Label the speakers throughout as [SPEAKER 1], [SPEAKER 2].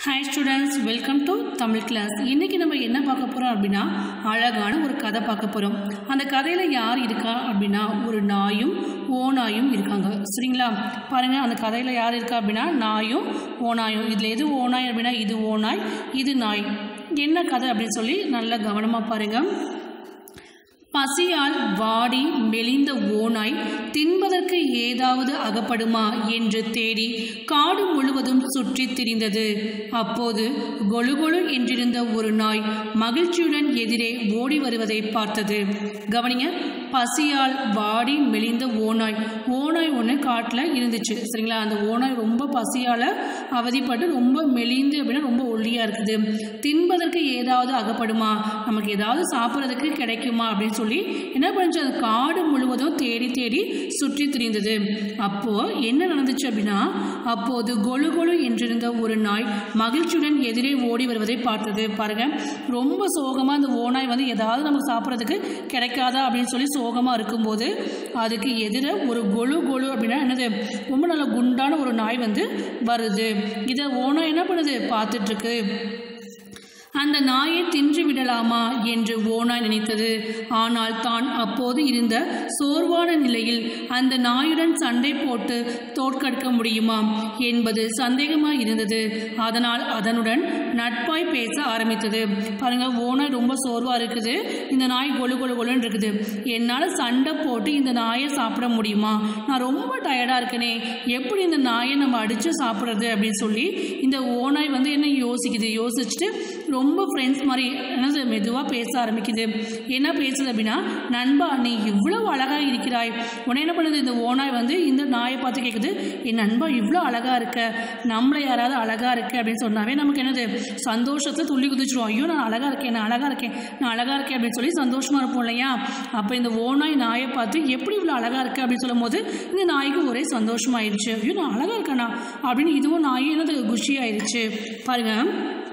[SPEAKER 1] hi students welcome to Tamil class இன்றைக்கி நம்ம என்ன பார்க்க போகிறோம் அப்படின்னா அழகான ஒரு கதை பார்க்க போகிறோம் அந்த கதையில் யார் இருக்கா அப்படின்னா ஒரு நாயும் ஓநாயும் இருக்காங்க சரிங்களா பாருங்கள் அந்த கதையில் யார் இருக்கா அப்படின்னா நாயும் ஓநாயும் இதில் எது ஓநாய் அப்படின்னா இது ஓநாய் இது நாய் என்ன கதை அப்படின்னு சொல்லி நல்லா கவனமாக பாருங்கள் பசியால் வாடி மெலிந்த ஓநாய் தின்பதற்கு ஏதாவது அகப்படுமா என்று தேடி காடு முழுவதும் சுற்றித் திரிந்தது அப்போது கொழுகொழு என்றிருந்த ஒரு நாய் மகிழ்ச்சியுடன் எதிரே ஓடி வருவதை பார்த்தது கவனிங்க பசியால் வாடி மெலிந்த ஓநாய் ஓநாய் ஒன்று காட்டில் இருந்துச்சு சரிங்களா அந்த ஓநாய் ரொம்ப பசியால் அவதிப்பட்டு ரொம்ப மெலிந்து அப்படின்னா ரொம்ப ஒல்லியாக இருக்குது தின்பதற்கு ஏதாவது அகப்படுமா நமக்கு ஏதாவது சாப்பிட்றதுக்கு கிடைக்குமா அப்படின்னு சொல்லி என்ன பண்ணுச்சு அது காடு முழுவதும் தேடி தேடி சுற்றி திரிந்தது அப்போது என்ன நடந்துச்சு அப்படின்னா அப்போது கொழு கொழு என்றிருந்த ஒரு நாய் மகிழ்ச்சியுடன் எதிரே ஓடி வருவதை பார்த்தது பாருங்க ரொம்ப சோகமாக அந்த ஓநாய் வந்து ஏதாவது நமக்கு சாப்பிட்றதுக்கு கிடைக்காதா அப்படின்னு சொல்லி சோகமாக இருக்கும்போது அதுக்கு எதிர ஒரு கொழு கொழு அப்படின்னா என்னது ரொம்ப நல்ல குண்டான ஒரு நாய் வந்து வருது இதை ஓநாய் என்ன பண்ணுது பார்த்துட்ருக்கு அந்த நாயை தின்று விடலாமா என்று ஓனாய் நினைத்தது ஆனால் தான் அப்போது இருந்த சோர்வான நிலையில் அந்த நாயுடன் சண்டை போட்டு தோற்கடிக்க முடியுமா என்பது சந்தேகமாய் இருந்தது அதனால் அதனுடன் நட்பாய் பேச ஆரம்பித்தது பாருங்க ஓனாய் ரொம்ப சோர்வாக இருக்குது இந்த நாய் கொழு கொழு கொழுன்னு இருக்குது என்னால் சண்டை போட்டு இந்த நாயை சாப்பிட முடியுமா நான் ரொம்ப டயர்டாக இருக்கனே எப்படி இந்த நாயை நம்ம அடித்து சாப்பிட்றது அப்படின்னு சொல்லி இந்த ஓனாய் வந்து என்ன யோசிக்குது யோசிச்சுட்டு ரொம்ப ஃப்ரெண்ட்ஸ் மாதிரி என்னது மெதுவாக பேச ஆரம்பிக்குது என்ன பேசுது அப்படின்னா நண்பா நீ இவ்வளவு அழகாக இருக்கிறாய் உடனே என்ன பண்ணுது இந்த ஓனாய் வந்து இந்த நாயை பார்த்து கேட்குது என் நண்பா இவ்வளோ அழகாக இருக்க நம்மளை யாராவது அழகாக இருக்கு அப்படின்னு சொன்னாவே நமக்கு என்னது சந்தோஷத்தை துள்ளி குதிச்சிருவோம் ஐயோ நான் அழகாக இருக்கேன் நான் அழகாக இருக்கேன் நான் அழகாக இருக்கேன் அப்படின்னு சொல்லி சந்தோஷமாக இருப்போம் இல்லையா அப்போ இந்த ஓனாய் நாயை பார்த்து எப்படி இவ்வளோ அழகாக இருக்கு அப்படின்னு சொல்லும் போது இந்த நாய்க்கு ஒரே சந்தோஷமாயிருச்சு ஐயோ நான் அழகாக இருக்கேனா அப்படின்னு இதுவும் நாய் என்னது குஷி ஆயிடுச்சு பாருங்கள்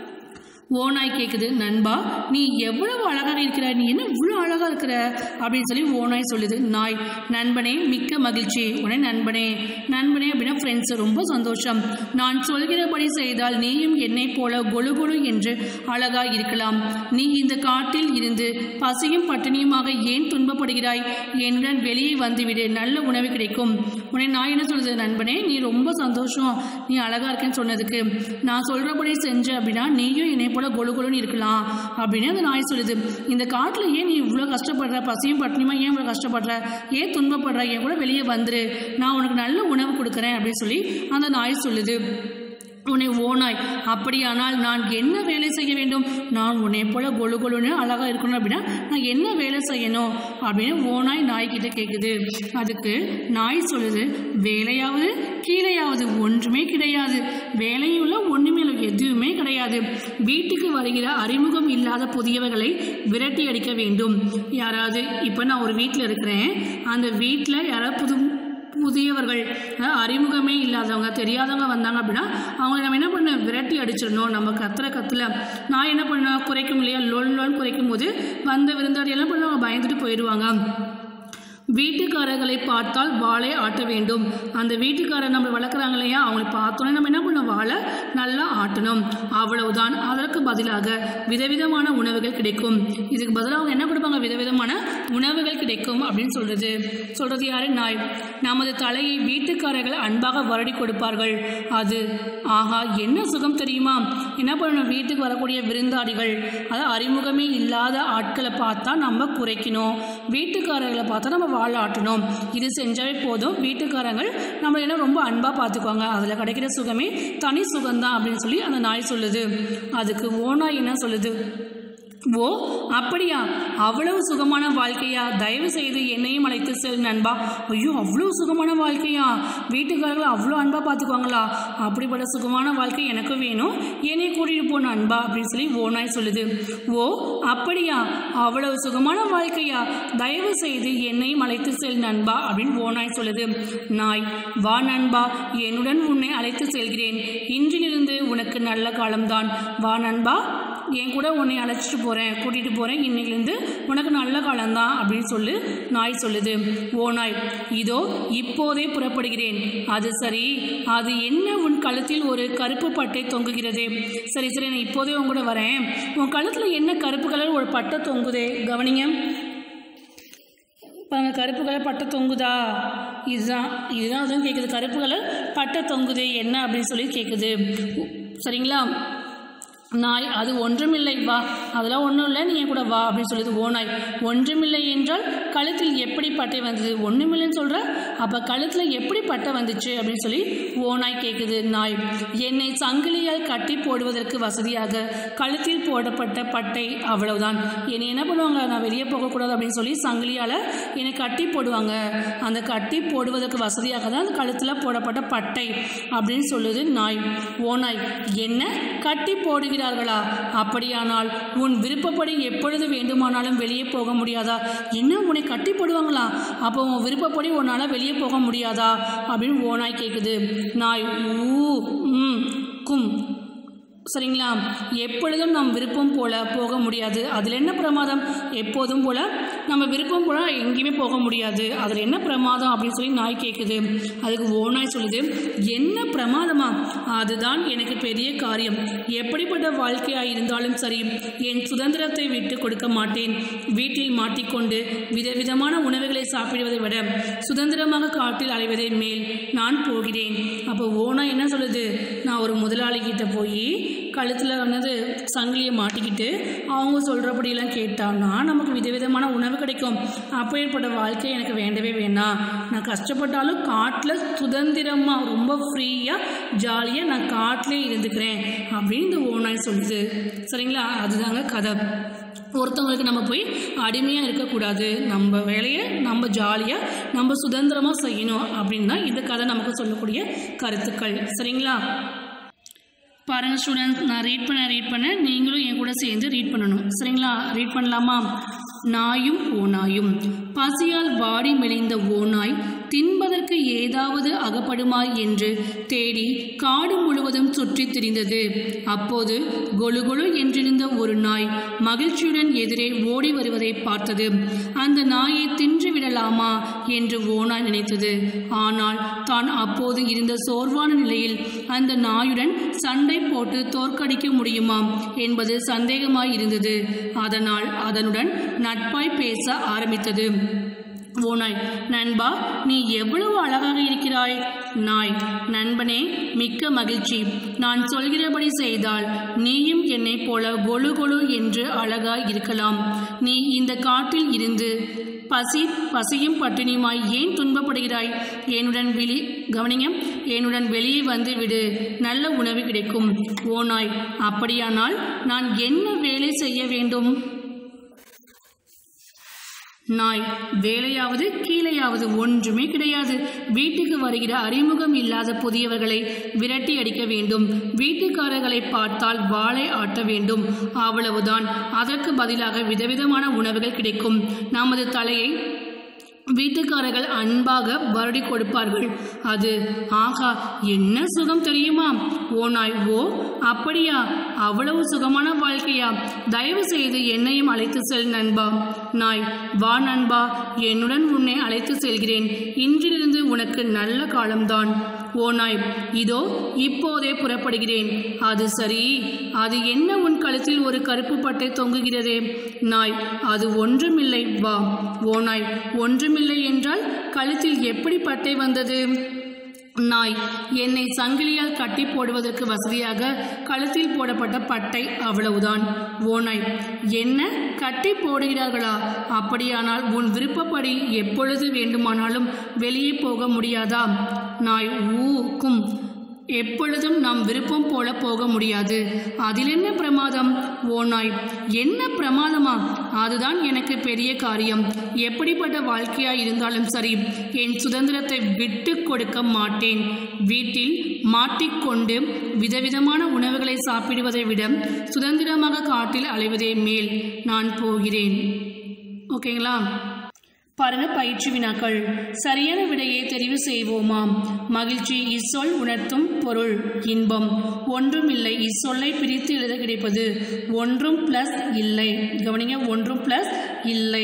[SPEAKER 1] ஓநாய் கேட்குது நண்பா நீ எவ்வளவு அழகாக இருக்கிற நீ என்ன இவ்வளோ அழகாக இருக்கிற அப்படின்னு சொல்லி ஓநாய் சொல்லுது நாய் நண்பனே மிக்க மகிழ்ச்சி உடனே நண்பனே நண்பனே அப்படின்னா ஃப்ரெண்ட்ஸ் ரொம்ப சந்தோஷம் நான் சொல்கிறபடி செய்தால் நீயும் என்னை போல கொழு கொழு என்று அழகாக இருக்கலாம் நீ இந்த காட்டில் இருந்து பசியும் பட்டினியுமாக ஏன் துன்பப்படுகிறாய் என்னுடன் வெளியே வந்துவிடு நல்ல உணவு கிடைக்கும் உடனே நான் என்ன சொல்லுது நண்பனே நீ ரொம்ப சந்தோஷம் நீ அழகாக இருக்கேன்னு சொன்னதுக்கு நான் சொல்கிறபடி செஞ்ச அப்படின்னா நீயும் என்னை போல கொழு கொழுன்னு இருக்கலாம் அப்படின்னு அந்த நாய் சொல்லுது இந்த காட்டில் ஏன் நீ இவ்வளோ கஷ்டப்படுற பசியும் பட்டினியுமா ஏன் இவ்வளோ கஷ்டப்படுற ஏன் துன்பப்படுற என் கூட வெளியே வந்துரு நான் உனக்கு நல்ல உணவு கொடுக்குறேன் அப்படின்னு சொல்லி அந்த நாய் சொல்லுது உன்னை ஓனாய் அப்படியானால் நான் என்ன வேலை செய்ய வேண்டும் நான் உன்னை போல கொழு கொழுன்னு அழகாக இருக்கணும் அப்படின்னா நான் என்ன வேலை செய்யணும் அப்படின்னு ஓனாய் நாய்கிட்ட கேட்குது அதுக்கு நாய் சொல்லுது வேலையாவது கீழையாவது ஒன்றுமே கிடையாது வேலையும் இல்லை ஒன்றுமே இல்லை எதுவுமே கிடையாது வீட்டுக்கு வருகிற அறிமுகம் இல்லாத புதியவர்களை விரட்டி அடிக்க வேண்டும் யாராவது இப்போ நான் ஒரு வீட்டில் இருக்கிறேன் அந்த வீட்டில் யாராவது புது புதியவர்கள் அதாவது அறிமுகமே இல்லாதவங்க தெரியாதவங்க வந்தாங்க அப்படின்னா அவங்களை நம்ம என்ன பண்ண விரட்டி அடிச்சிடணும் நம்ம கத்துற கத்துல நான் என்ன பண்ண குறைக்கும் இல்லையா லோன் லோன் குறைக்கும் போது வந்த விருந்தாடி என்ன பண்ணுவாங்க பயந்துட்டு போயிடுவாங்க வீட்டுக்காரர்களை பார்த்தால் வாளை ஆட்ட வேண்டும் அந்த வீட்டுக்காரர் நம்ம வளர்க்குறாங்க இல்லையா அவங்களை பார்த்தோன்னே நம்ம என்ன பண்ணணும் வாழை நல்லா ஆட்டணும் அவ்வளவுதான் அதற்கு பதிலாக விதவிதமான உணவுகள் கிடைக்கும் இதுக்கு பதிலாக அவங்க என்ன கொடுப்பாங்க விதவிதமான உணவுகள் கிடைக்கும் அப்படின்னு சொல்றது சொல்றது யாரு நாய் நமது தலையை வீட்டுக்காரர்கள் அன்பாக வருடி கொடுப்பார்கள் அது ஆஹா என்ன சுகம் தெரியுமா என்ன பண்ணணும் வீட்டுக்கு வரக்கூடிய விருந்தாடிகள் அதாவது அறிமுகமே இல்லாத ஆட்களை பார்த்தா நம்ம குறைக்கணும் வீட்டுக்காரர்களை பார்த்தா நம்ம வாழ ஆட்டணும் இது செஞ்சாவே போதும் வீட்டுக்காரங்கள் நம்ம என்ன ரொம்ப அன்பாக பார்த்துக்குவாங்க அதில் கிடைக்கிற சுகமே தனி சுகம்தான் அப்படின்னு சொல்லி அந்த நாய் சொல்லுது அதுக்கு ஓனாய் என்ன சொல்லுது ஓ அப்படியா அவ்வளவு சுகமான வாழ்க்கையா தயவு செய்து என்னையும் அழைத்து செல் நண்பா ஐயோ அவ்வளோ சுகமான வாழ்க்கையா வீட்டுக்காரர்கள் அவ்வளோ அன்பாக பார்த்துக்குவாங்களா அப்படிப்பட்ட சுகமான வாழ்க்கை எனக்கும் வேணும் என்னை கூட்டிகிட்டு போ நண்பா அப்படின்னு சொல்லி ஓனாய் சொல்லுது ஓ அப்படியா அவ்வளவு சுகமான வாழ்க்கையா தயவு செய்து என்னையும் அழைத்து செல் நண்பா அப்படின்னு ஓனாய் சொல்லுது நாய் வா நண்பா என்னுடன் உன்னை அழைத்து செல்கிறேன் இன்றிலிருந்து உனக்கு நல்ல காலம்தான் வா நண்பா என் கூட உன்னை அழைச்சிட்டு போகிறேன் கூட்டிகிட்டு போகிறேன் இன்னைக்குலேருந்து உனக்கு நல்ல காலம்தான் அப்படின்னு சொல்லி நாய் சொல்லுது ஓ நாய் இதோ இப்போதே புறப்படுகிறேன் அது சரி அது என்ன உன் கழுத்தில் ஒரு கருப்பு பட்டை தொங்குகிறதே சரி சரி நான் இப்போதே உன் கூட வரேன் உன் கழுத்தில் என்ன கருப்பு கலர் ஒரு பட்டை தொங்குதே கவனிங்க பாருங்க கருப்பு கலர் பட்டை தொங்குதா இதுதான் இதுதான் அதுவும் கேட்குது கருப்பு கலர் பட்டை தொங்குது என்ன அப்படின்னு சொல்லி கேட்குது சரிங்களா நாய் அது ஒன்றுமில்லை வா அதெல்லாம் ஒன்றும் இல்லை நீ என் கூட வா அப்படின்னு சொல்லுது ஓ நாய் ஒன்றுமில்லை என்றால் கழுத்தில் எப்படி பட்டை வந்தது ஒன்றுமில்லைன்னு சொல்கிற அப்போ கழுத்தில் எப்படி பட்டை வந்துச்சு அப்படின்னு சொல்லி ஓ நாய் கேட்குது நாய் என்னை சங்கிலியால் கட்டி போடுவதற்கு வசதியாக கழுத்தில் போடப்பட்ட பட்டை அவ்வளவுதான் என்னை என்ன பண்ணுவாங்க நான் வெளியே போகக்கூடாது அப்படின்னு சொல்லி சங்கிலியால் என்னை கட்டி போடுவாங்க அந்த கட்டி போடுவதற்கு வசதியாக தான் அந்த கழுத்தில் போடப்பட்ட பட்டை அப்படின்னு சொல்லுது நாய் ஓ நாய் என்ன கட்டி போடுகிறார்களா அப்படியானால் உன் விருப்பப்படி எப்பொழுது வேண்டுமானாலும் வெளியே போக முடியாதா என்ன உன்னை கட்டி போடுவாங்களா அப்போ உன் விருப்பப்படி உன்னால் வெளியே போக முடியாதா அப்படின்னு ஓ நாய் கேட்குது நாய் ஊ ம் கும் சரிங்களா எப்பொழுதும் நம் விருப்பம் போல போக முடியாது அதில் என்ன பிரமாதம் எப்போதும் போல நம்ம விருப்பம் போல எங்கேயுமே போக முடியாது அதில் என்ன பிரமாதம் அப்படின்னு சொல்லி நாய் கேட்குது அதுக்கு ஓ நாய் சொல்லுது என்ன பிரமாதமா அதுதான் எனக்கு பெரிய காரியம் எப்படிப்பட்ட வாழ்க்கையாக இருந்தாலும் சரி என் சுதந்திரத்தை விட்டு கொடுக்க மாட்டேன் வீட்டில் மாட்டிக்கொண்டு விதவிதமான உணவுகளை சாப்பிடுவதை விட சுதந்திரமாக காட்டில் அலைவதே மேல் நான் போகிறேன் அப்போ ஓனா என்ன சொல்லுது நான் ஒரு முதலாளி கிட்ட போய் கழுத்தில் வந்து சங்கிலியை மாட்டிக்கிட்டு அவங்க சொல்கிறபடியெல்லாம் கேட்டான்னா நமக்கு விதவிதமான உணவு கிடைக்கும் அப்பேற்பட்ட வாழ்க்கை எனக்கு வேண்டவே வேணாம் நான் கஷ்டப்பட்டாலும் காட்டில் சுதந்திரமாக ரொம்ப ஃப்ரீயாக ஜாலியாக நான் காட்டிலே இருந்துக்கிறேன் அப்படின்னு இந்த ஓனாய் சொல்லுது சரிங்களா அதுதாங்க கதை ஒருத்தவங்களுக்கு நம்ம போய் அடிமையாக இருக்கக்கூடாது நம்ம வேலையை நம்ம ஜாலியாக நம்ம சுதந்திரமாக செய்யணும் அப்படின்னு தான் இந்த கதை நமக்கு சொல்லக்கூடிய கருத்துக்கள் சரிங்களா பாருங்க ஸ்டூடெண்ட்ஸ் நான் ரீட் பண்ண ரீட் பண்ண நீங்களும் என் கூட சேர்ந்து ரீட் பண்ணணும் சரிங்களா ரீட் பண்ணலாமா நாயும் ஓநாயும் பசியால் வாடி மெலிந்த ஓநாய் தின்பதற்கு ஏதாவது அகப்படுமா என்று தேடி காடு முழுவதும் சுற்றித் திரிந்தது அப்போது கொலு கொலு என்றிருந்த ஒரு நாய் மகிழ்ச்சியுடன் எதிரே ஓடி வருவதை பார்த்தது அந்த நாயை தின்று விடலாமா என்று ஓநாய் நினைத்தது ஆனால் தான் அப்போது இருந்த சோர்வான நிலையில் அந்த நாயுடன் சண்டை போட்டு தோற்கடிக்க முடியுமா என்பது சந்தேகமாய் இருந்தது அதனால் அதனுடன் நட்பாய் பேச ஆரம்பித்தது ஓநாய் நண்பா நீ எவ்வளவு அழகாக இருக்கிறாய் நாய் நண்பனே மிக்க மகிழ்ச்சி நான் சொல்கிறபடி செய்தால் நீயும் என்னைப் போல கொலு கொலு என்று அழகாய் இருக்கலாம் நீ இந்த காட்டில் இருந்து பசி பசியும் பட்டினியுமாய் ஏன் துன்பப்படுகிறாய் என்னுடன் வெளி கவனிங்க என்னுடன் வெளியே வந்து விடு நல்ல உணவு கிடைக்கும் ஓநாய் அப்படியானால் நான் என்ன வேலை செய்ய வேண்டும் நாய் வேலையாவது கீழையாவது ஒன்றுமே கிடையாது வீட்டுக்கு வருகிற அறிமுகம் இல்லாத புதியவர்களை விரட்டி அடிக்க வேண்டும் வீட்டுக்காரர்களை பார்த்தால் வாளை ஆட்ட வேண்டும் அவ்வளவுதான் அதற்கு பதிலாக விதவிதமான உணவுகள் கிடைக்கும் நமது தலையை வீட்டுக்காரர்கள் அன்பாக வருடி கொடுப்பார்கள் அது ஆகா என்ன சுகம் தெரியுமா ஓ நாய் ஓ அப்படியா அவ்வளவு சுகமான வாழ்க்கையா தயவு செய்து என்னையும் அழைத்து செல் நண்பா நாய் வா நண்பா என்னுடன் உன்னை அழைத்து செல்கிறேன் இன்றிலிருந்து உனக்கு நல்ல காலம்தான் ஓ நாய் இதோ இப்போதே புறப்படுகிறேன் அது சரி அது என்ன உன் கழுத்தில் ஒரு கருப்பு பட்டை தொங்குகிறதே நாய் அது ஒன்றுமில்லை வா ஓ நாய் ஒன்றுமில்லை என்றால் கழுத்தில் எப்படி பட்டை வந்தது நாய் என்னை சங்கிலியால் கட்டி போடுவதற்கு வசதியாக கழுத்தில் போடப்பட்ட பட்டை அவ்வளவுதான் ஓநாய் என்ன கட்டி போடுகிறார்களா அப்படியானால் உன் விருப்பப்படி எப்பொழுது வேண்டுமானாலும் வெளியே போக முடியாதா நாய் ஊக்கும் எப்பொழுதும் நம் விருப்பம் போல போக முடியாது அதில் என்ன பிரமாதம் ஓ நாய் என்ன பிரமாதமா அதுதான் எனக்கு பெரிய காரியம் எப்படிப்பட்ட வாழ்க்கையா இருந்தாலும் சரி என் சுதந்திரத்தை விட்டு கொடுக்க மாட்டேன் வீட்டில் மாட்டிக்கொண்டு விதவிதமான உணவுகளை சாப்பிடுவதை விட சுதந்திரமாக காட்டில் அலைவதே மேல் நான் போகிறேன் ஓகேங்களா பாருங்க பயிற்சி வினாக்கள் சரியான விடையை தெரிவு செய்வோமாம் மகிழ்ச்சி இச்சொல் உணர்த்தும் பொருள் இன்பம் ஒன்றும் இல்லை இச்சொல்லை பிரித்து எழுத கிடைப்பது ஒன்றும் பிளஸ் இல்லை கவனிங்க ஒன்றும் பிளஸ் இல்லை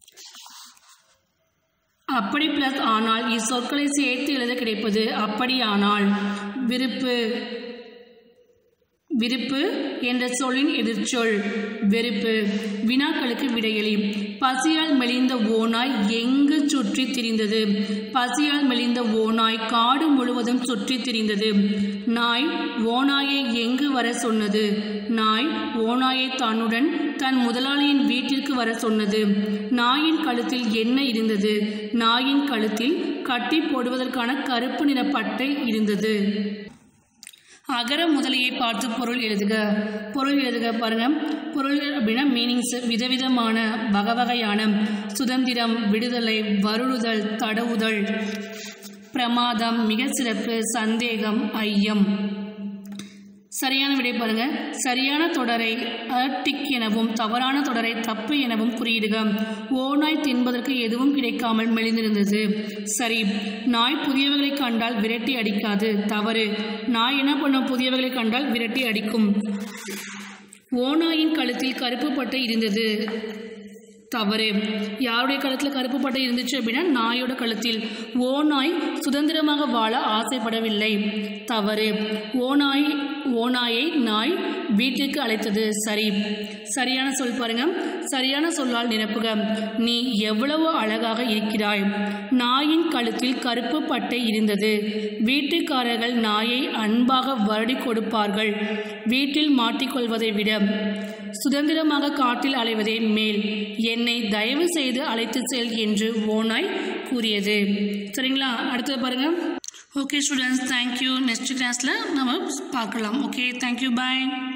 [SPEAKER 1] அப்படி பிளஸ் ஆனால் இச்சொற்களை சேர்த்து எழுத கிடைப்பது அப்படியானால் விருப்பு விருப்பு என்ற சொல்லின் எதிர்ச்சொல் வெறுப்பு வினாக்களுக்கு விடையளி பசியால் மெலிந்த ஓநாய் எங்கு சுற்றி திரிந்தது பசியால் மெலிந்த ஓநாய் காடு முழுவதும் சுற்றி திரிந்தது நாய் ஓநாயை எங்கு வர சொன்னது நாய் ஓநாயை தன்னுடன் தன் முதலாளியின் வீட்டிற்கு வர சொன்னது நாயின் கழுத்தில் என்ன இருந்தது நாயின் கழுத்தில் கட்டி போடுவதற்கான கருப்பு நிற பட்டை இருந்தது அகர முதலியை பார்த்து பொருள் எழுதுக பொருள் எழுதுக பாருங்க பொருள் அப்படின்னா மீனிங்ஸ் விதவிதமான வகை வகையான சுதந்திரம் விடுதலை வருடுதல் தடவுதல் பிரமாதம் மிக சிறப்பு சந்தேகம் ஐயம் சரியான விடை பாருங்க சரியான தொடரை டிக் எனவும் தவறான தொடரை தப்பு எனவும் குறியிடுக ஓநாய் தின்பதற்கு எதுவும் கிடைக்காமல் மெலிந்திருந்தது சரி நாய் புதியவர்களை கண்டால் விரட்டி அடிக்காது தவறு நாய் என்ன பண்ணும் புதியவர்களை கண்டால் விரட்டி அடிக்கும் ஓநாயின் கழுத்தில் கருப்பு பட்டை இருந்தது தவறு யாருடைய கழுத்தில் கருப்பு பட்டை இருந்துச்சு அப்படின்னா நாயோட கழுத்தில் ஓநாய் சுதந்திரமாக வாழ ஆசைப்படவில்லை தவறு ஓநாய் ஓநாயை நாய் வீட்டிற்கு அழைத்தது சரி சரியான சொல் பாருங்க சரியான சொல்லால் நிரப்புக நீ எவ்வளவு அழகாக இருக்கிறாய் நாயின் கழுத்தில் கருப்பு பட்டை இருந்தது வீட்டுக்காரர்கள் நாயை அன்பாக வருடி கொடுப்பார்கள் வீட்டில் மாட்டிக்கொள்வதை விட சுதந்திரமாக காட்டில் அலைவதே மேல் என்னை தயவு செய்து அழைத்து செல் என்று ஓனாய் கூறியது சரிங்களா அடுத்தது பாருங்க ஓகே ஸ்டூடெண்ட்ஸ் தேங்க்யூ நெக்ஸ்ட் கிளாஸில் நம்ம பார்க்கலாம் ஓகே தேங்க்யூ பாய்